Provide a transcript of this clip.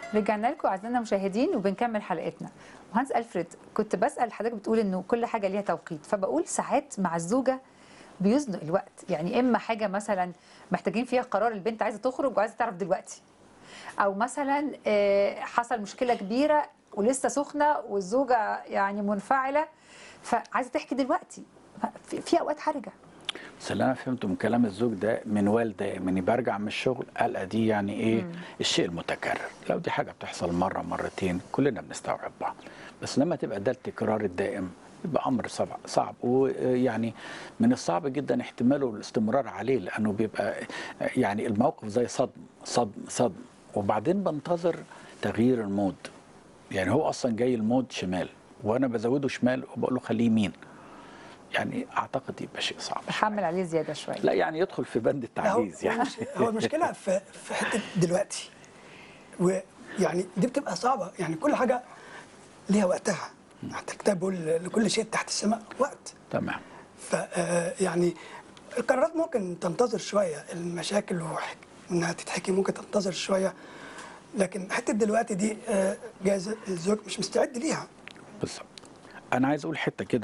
رجعنا لكم اعزائنا المشاهدين وبنكمل حلقتنا وهانس الفريد كنت بسال حضرتك بتقول انه كل حاجه ليها توقيت فبقول ساعات مع الزوجه بيزنق الوقت يعني اما حاجه مثلا محتاجين فيها قرار البنت عايزه تخرج وعايزه تعرف دلوقتي او مثلا آه، حصل مشكله كبيره ولسه سخنه والزوجه يعني منفعله فعايزه تحكي دلوقتي في- في اوقات حرجه بس اللي انا فهمته من كلام الزوج ده من والده من برجع من الشغل قلقه دي يعني ايه الشيء المتكرر لو دي حاجه بتحصل مره مرتين كلنا بنستوعب بعض بس لما تبقى ده التكرار الدائم يبقى امر صعب صعب ويعني من الصعب جدا احتماله الاستمرار عليه لانه بيبقى يعني الموقف زي صدم صدم صدم وبعدين بنتظر تغيير المود يعني هو اصلا جاي المود شمال وانا بزوده شمال وبقول له خليه يمين يعني اعتقد يبقى شيء صعب بحمل عليه زياده شويه لا يعني يدخل في بند لا، هو التعجيز يعني هو المشكله في في حته دلوقتي ويعني دي بتبقى صعبه يعني كل حاجه ليها وقتها حتى الكتاب بيقول لكل شيء تحت السماء وقت تمام ف آه، يعني القرارات ممكن تنتظر شويه المشاكل وح- وانها تتحكي ممكن تنتظر شويه لكن حته دلوقتي دي آه، جايز الزوج مش مستعد ليها بالظبط انا عايز اقول حته كده